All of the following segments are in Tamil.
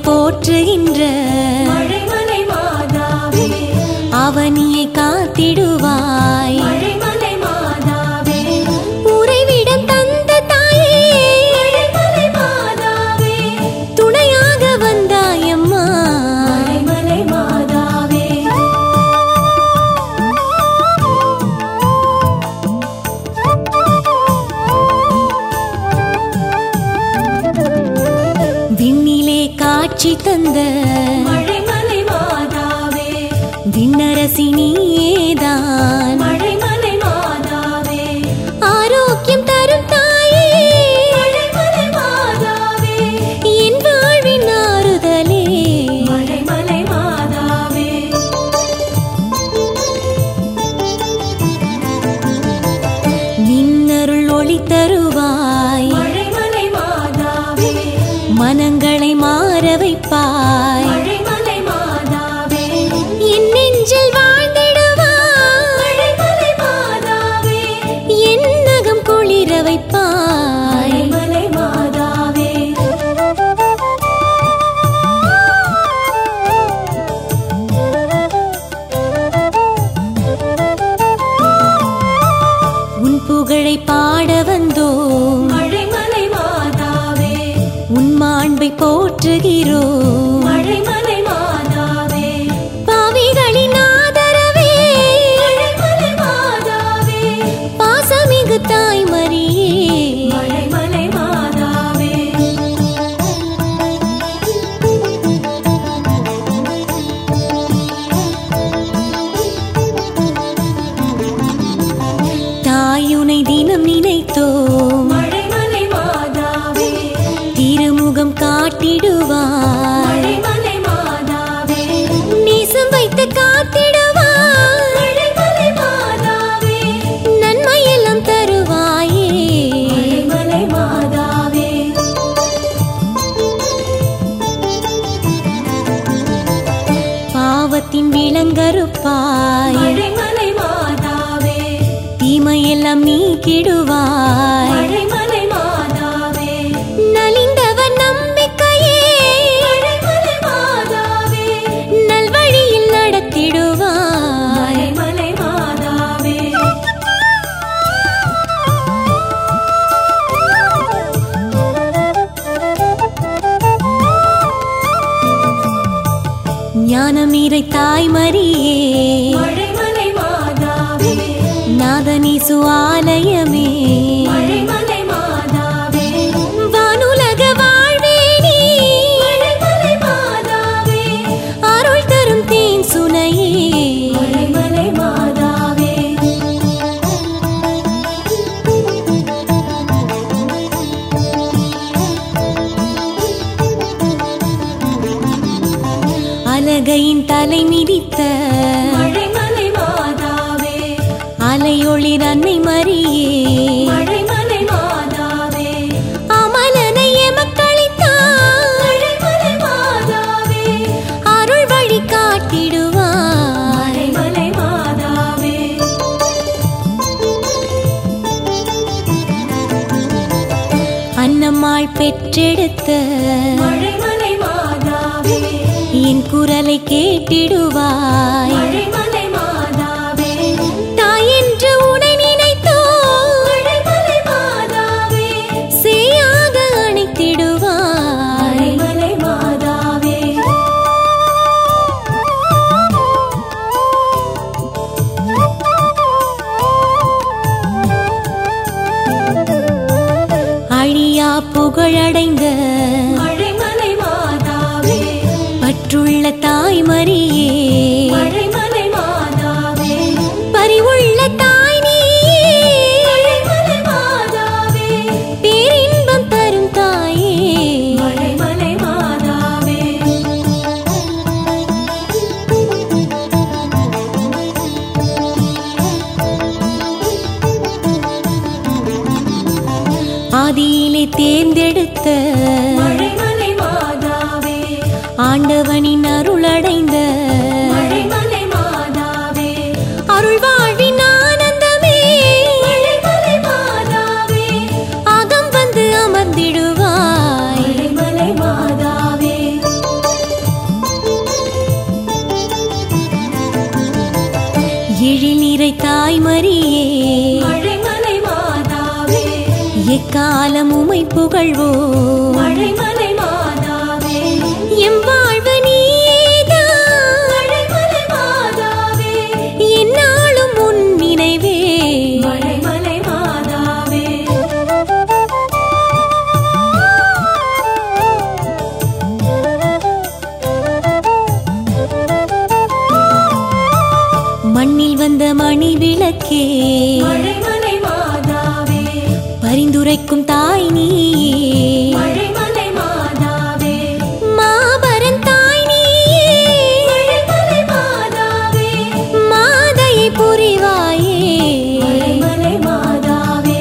போற்றுகின்ற மழைமலை மாதாவே அவனியை காத்திடுவாய் மழைமலை மாதாவே உறைவிடம் தந்த தாயே மழைமலை மாதாவே துணையாக வந்தாயம்மா மழைமலை மாதாவே விண்ணிலே காட்சி தந்த மழைமலை மாதாவே விண்ணரசி நீயேதான் மழைமலை மாதாவே ஆரோக்கியம் தரும் தாயே மழைமலை மாதாவே என் வாழ்வின் ஆறுதலே மழைமலை மாதாவே நின்னருள் ஒளி தருவாய் மழைமலை மாதாவே மனங்களை மாற வைப்பாய் மழைமலை மாதாவே என் நெஞ்சில் வாழ்ந்திடுவாய் மழைமலை மாதாவே என் நகம் குளிர வைப்பாய் மழைமலை மாதாவே உன் புகழை பாட வந்தோம் மழைமலை மாதாவே உன் மாண்பை போற்றுகிறோம் மழைமலை மாதாவே பாவிகளின் ஆதரவே மழைமலை மாதாவே பாசமிகு தாய்மரியே மழைமலை மாதாவே தாயுனை தினம் நினைத்தோம் மழைமலை மாதாவே திருமுகம் காட்டிடுவாய் மழைமலை மாதாவே நேசம் வைத்து காத்திடுவாய் மழைமலை மாதாவே நன்மையெல்லாம் தருவாயே மழைமலை மாதாவே பாவத்தின் விளங்கருப்பாய் மழைமலை மாதாவே தீமையெல்லாம் நீக்கிடுவாய் மழைமலை மாதாவே நலிந்தவர் நம்பிக்கையே மழைமலை மாதாவே நல்வழியில் நடத்திடுவாய் மழைமலை மாதாவே ஞானமீரை தாய்மரியே மழைமலை மாதாவே நாதனீசு ஆலயமே மழைமலை மாதாவே வானுலக வாழ்வே நீ மழைமலை மாதாவே அருள் தரும் தேன் சுனையே மழைமலை மாதாவே அலகையின் தலை மிதித்த மழைமலை மாதாவே அலையொளிர் அன்னை மரியே மழைமலை மாதாவே அமலனை எமக்களித்தாய் மழைமலை மாதாவே அருள் வழி காட்டிடுவாய் மழைமலை மாதாவே அன்னம்மாள் பெற்றெடுத்த மழைமலை மாதாவே என் குரலை கேட்டிடுவாய் மழைமலை மாதாவே தாய் என்று உனை நினைத்தோ மழைமலை மாதாவே சேயாக அணைத்திடுவாய் மழைமலை மாதாவே அழியா புகழடைந்த மழைமலை மாதாவே பற்றுள்ள தாய்மரியே மழைமலை மாதாவே பரிவுள்ள தாய் நீயே மழைமலை மாதாவே பேரின்பம் தரும் தாயே மழைமலை மாதாவே ஆதியிலே தேர்ந்தெடுத்த மழைமலை மாதாவே ஆண்டவனின் அருளடைந்த மழைமலை மாதாவே அருள் வாழ்வின் ஆனந்தமே மழைமலை மாதாவே அகம் வந்து அமர்ந்திடுவாய் மழைமலை மாதாவே எழில் நிறை தாய்மரியே மழைமலை மாதாவே எக்காலம் உமை புகழ்வோ மழைமலை மாதாவே எம் வாழ்வு நீதான் மழைமலை மாதாவே என்னாலும் உன் நினைவே மழைமலை மாதாவே மண்ணில் வந்த மணி விளக்கே மழைமலை மாதாவே பரிந்துரைக்கும் தாய் நீயே மழைமலை மாதாவே மாபரன் தாய் நீயே மழைமலை மாதாவே மாதையை புரிவாயே மழைமலை மாதாவே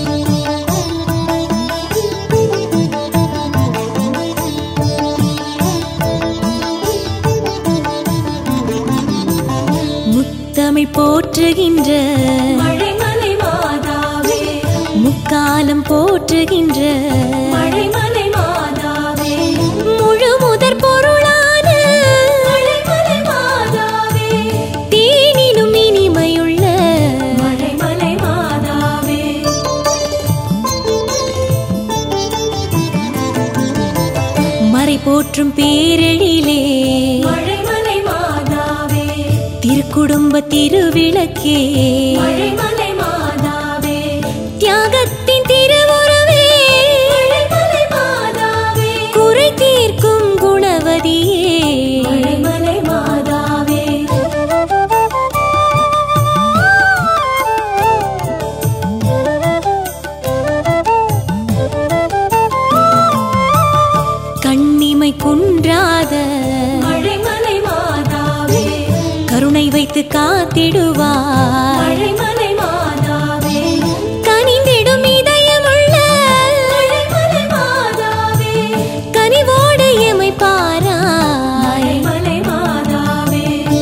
முத்தமிழ் போற்றுகின்ற மழைமலை மாதாவே முக்காலம் போற்றுகின்ற மழைமலை மாதாவே முழு முதற் பொருளான மழைமலை மாதாவே தேனிலும் இனிமையுள்ள மழைமலை மாதாவே மறை போற்றும் பேரெழிலே மழைமலை மாதாவே திருக்குடும்ப திருவிளக்கே மழைமலை மாதாவே தியாகத்தின் திருவுறவே மழைமலை மாதாவே குறை தீர்க்கும் குணவதியே மழைமலை மாதாவே கண்ணிமை குன்றாத மழைமலை மாதாவே கருணை வைத்து காத்திடுவார் மழைமலை மாதாவே கனிந்திடும் இதயமுள்ள மழைமலை மாதாவே கனிவோடு எமை பாராய் மழைமலை மாதாவே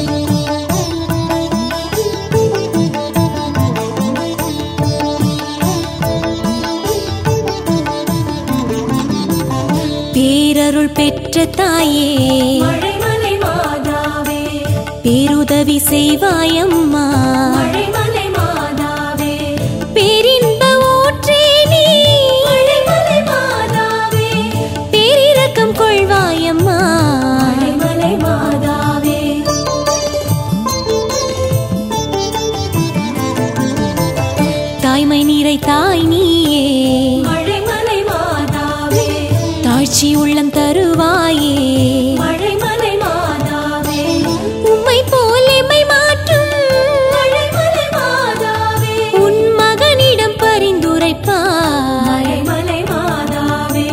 பேரருள் பெற்ற தாயே மழைமலை மாதாவே பேருதவி செய்வாயம்மா மழைமலை மாதாவே பேரின்ப ஊற்றே நீ மழைமலை மாதாவே பேரிரக்கம் கொள்வாயம்மா மழைமலை மாதாவே தாய்மை நீரை தாய் நீயே மழைமலை மாதாவே தாழ்ச்சி உள்ளம் தருவாயே மழைமலை மாதாவே உம்மை போல் எம்மை மாற்றும் மழைமலை மாதாவே உன் மகனிடம் பரிந்துரைப்பாய் மழைமலை மாதாவே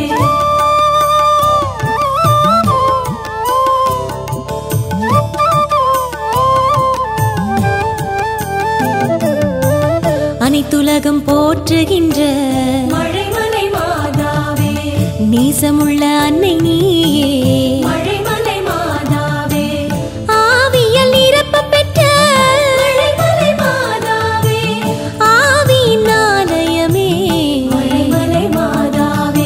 அனைத்துலகம் போற்றுகின்ற மழைமலை மாதாவே நேசமுள்ள அன்னை நீயே மழைமலை மாதாவே ஆவியல் நிரப்ப பெற்ற மழைமலை மாதாவே ஆவியின் ஆலயமே மழைமலை மாதாவே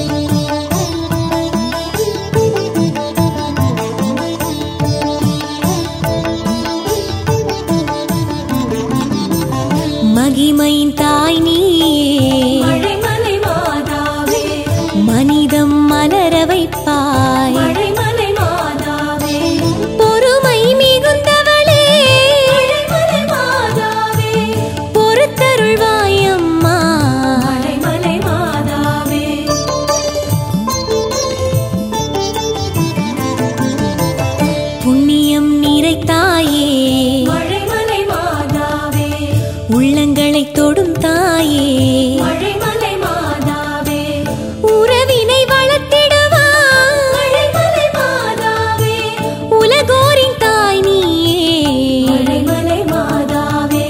மகிமையின் தாய் நீயே மழைமலை மாதாவே மனிதம் மலர வைப்பாய் மழைமலை மாதாவே பொறுமை மிகுந்தவளே மழைமலை மாதாவே பொறுத்தருள்வாயம்மா மழைமலை மாதாவே புண்ணியம் நிறைத்தாயே மழைமலை மாதாவே உள்ளங்களை தொடும் தாயே மழைமலை மாதாவே உறவினை வளர்த்திடுவாய் மழைமலை மாதாவே உலகோரின் தாய் நீயே மழைமலை மாதாவே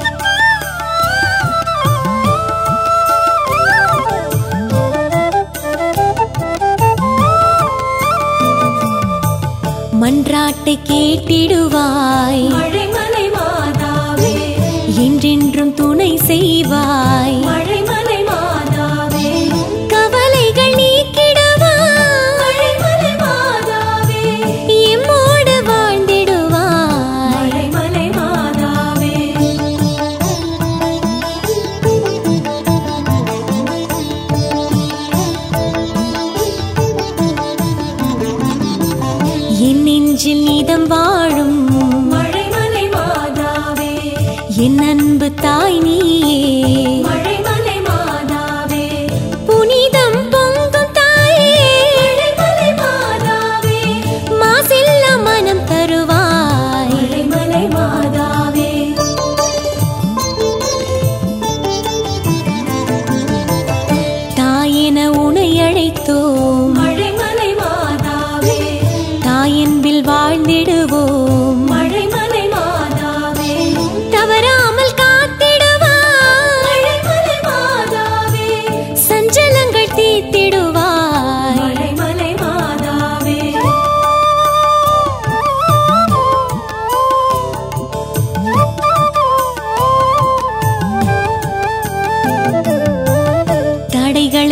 மன்றாட்டை கேட்டிடுவாய் மழைமலை மாதாவே என்றென்றும் துணை செய்வாய் மழைமலை மாதாவே கவலைகள் நீக்கிடுவாய் மழைமலை மாதாவே எம்மோடு வாழ்ந்திடுவாய் மழைமலை மாதாவே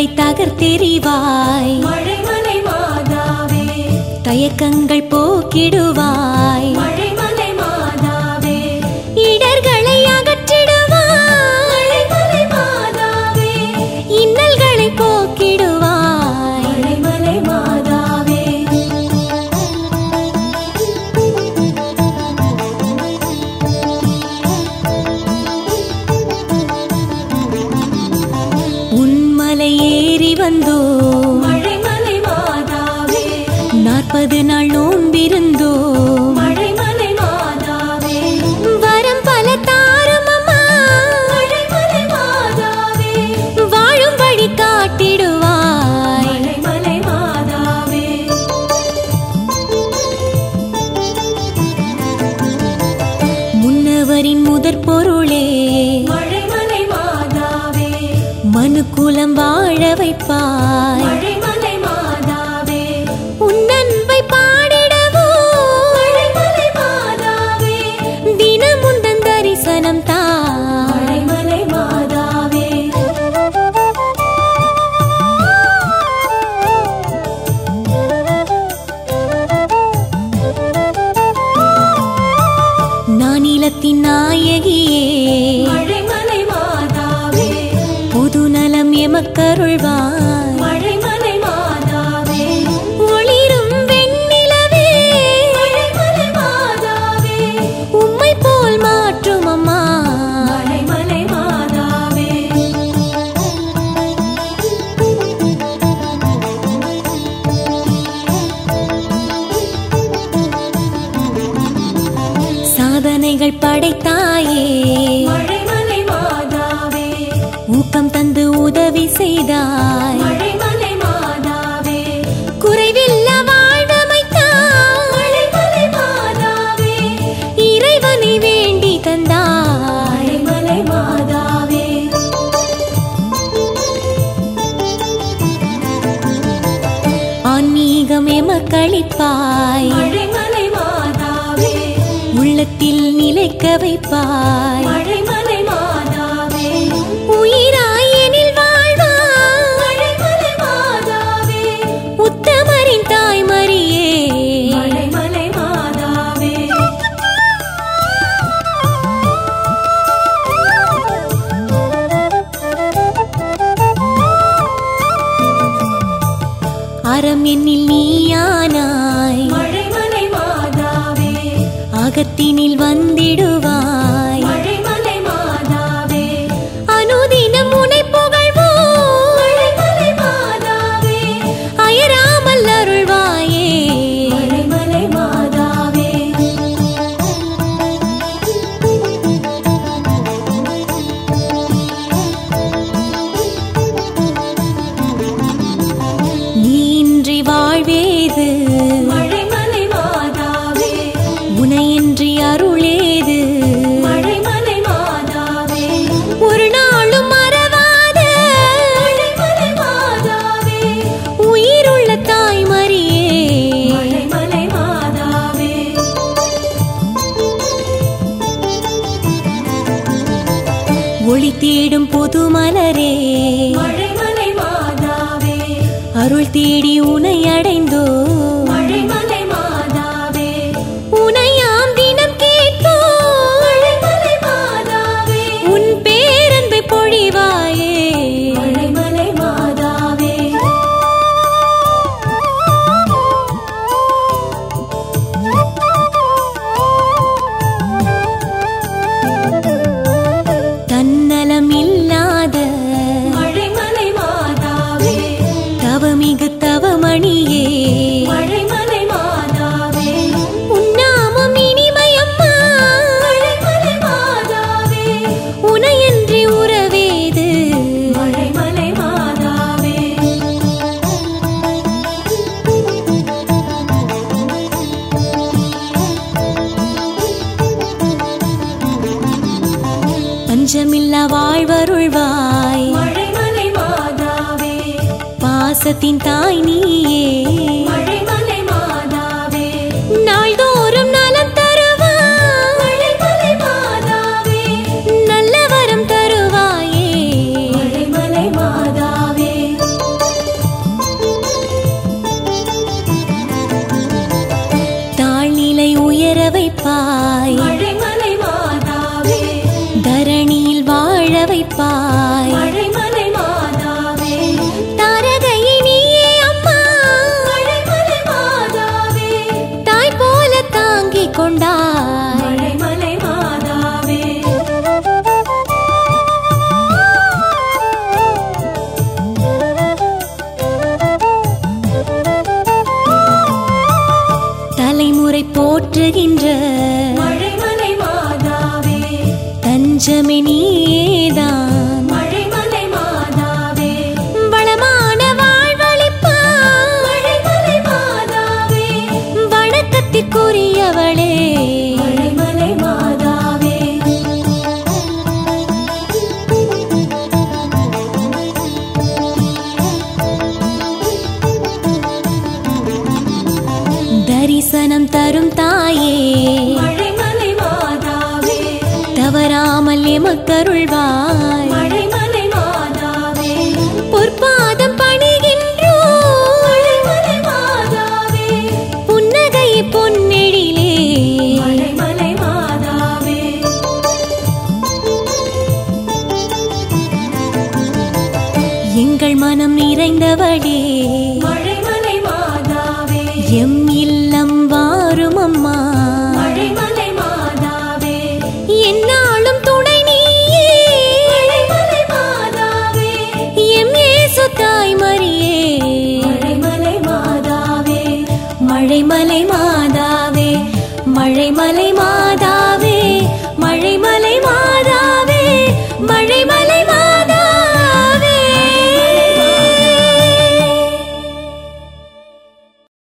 தடைகளை தகர்த்தெறிவாய் மழைமலை மாதாவே தயக்கங்கள் போக்கிடுவாய் மழைமலை மாதாவே இடர்களை அகற்றிடுவாய் மழைமலை மாதாவே இன்னல்களை போக்கிடுவாய் மழைமலை மாதாவே உன்மலை ஏறி வந்தோ மழைமலை மாதாவே நாற்பது நாள் நோன்பிருந்தோ மழைமலை மாதாவே வரம் பல தாரும் அம்மா மழைமலை மாதாவே வாழும் வழி காட்டிடுவாய் மழைமலை மாதாவே முன்னவரின் முதற் பொருளே மழைமலை மாதாவே மனுக்குலம் வாழ வைப்பாய் மழைமலை மாதாவே உன் அன்பை பாடிடவோ மழைமலை மாதாவே தினம் உந்தன் தரிசனம் தாய் மழைமலை மாதாவே நானிலத்தின் நாயகியே மழைமலை மாதாவே பொது நலம் எமக்கருள்வாய் மழைமலை மாதாவே ஒளிரும் வெண்ணிலவே மழைமலை மாதாவே உம்மை போல் மாற்றும் அம்மா மழைமலை மாதாவே சாதனைகள் படைத்தாயே மழைமலை மாதாவே ஊக்கம் தந்து உதவி செய்தாய் மழைமலை மாதாவே குறைவில்ல வாழ்வமைத்தாய் மழைமலை மாதாவே இறைவனை வேண்டி தந்தாய் மழைமலை மாதாவே ஆன்மீகம் எமக்களிப்பாய் மழைமலை மாதாவே உள்ளத்தில் நிலைக்க வைப்பாய் மழைமலை மாதாவே உயிராய் எனில் வாழ்வாய் மழைமலை மாதாவே உத்தமரின் தாய்மரியே மழைமலை மாதாவே அறம் என்னில் நீயானாய் மழைமலை மாதாவே அகத்தினில் வந்திடுவாய் மழைமலை மாதாவே அனுதினம் உனை புகழ்வோம் மழைமலை மாதாவே அயராமல் அருள்வாயே மழைமலை மாதாவே நீன்றி வாழ்வேது மழைமலை மாதாவே உனையின்றி அருளேது மழைமலை மாதாவே ஒரு நாளும் மறவாத மழைமலை மாதாவே உயிருள்ள தாய்மரியே மழைமலை மாதாவே ஒளி தேடும் புது மலரே மழைமலை மாதாவே அருள் தேடி உனை அடைந்தோ மழைமலை மாதாவே உனையாம் தினம் கேட்போ மழைமலை மாதாவே உன் பேரன்பை பொழிவாயே மழைமலை மாதாவே தன்னலம் இல்லாத மழைமலை மாதாவே தவமிகு தவமணியே மழைமலை மாதாவே உன்னாமம் இனிமயம்மா மழைமலை மாதாவே உனையன்றி உறவேது மழைமலை மாதாவே பஞ்சமில்லா வாழ்வருள்வாய் மழைமலை மாதாவே பாசத்தின் தாய் நீயே மழைமலை மாதாவே நாள்தோறும் நலம் தருவாய் மழைமலை மாதாவே நல்ல வரம் தருவாயே மழைமலை மாதாவே வைப்பாய் மழைமலை மாதாவே தரணியில் வாழ வைப்பாய் மழைமலை மாதாவே தாரகையை நீயே அம்மா மழைமலை மாதாவே தாய் போல தாங்கிக் கொண்டாய் மழைமலை மாதாவே தலைமுறை போற்றுகின்ற மழைமலை மாதாவே தஞ்சமே நீயேதான் மழைமலை மாதாவே வளமான வாழ்வழிப்பாய் மழைமலை மாதாவே வணக்கத்திற்குரியவளே மழைமலை மாதாவே தரிசனம் தரும் தாயே மழைமலை மாதாவே தவறாமல் எமக்கருள்வாய் மழைமலை மாதாவே பொற்பாதம் பணிகின்றோம் மழைமலை மாதாவே புன்னகை பொன்னெழிலே மழைமலை மாதாவே எங்கள் மனம் நிறைந்தவளே மழைமலை மாதாவே எம் இல்லம் வாரும் அம்மா மழைமலை மாதாவே என்னாலும் துணை நீயே மழைமலை மாதாவே எம் இயேசு தாய் மரியே மழைமலை மாதாவே மழைமலை மாதாவே மழைமலை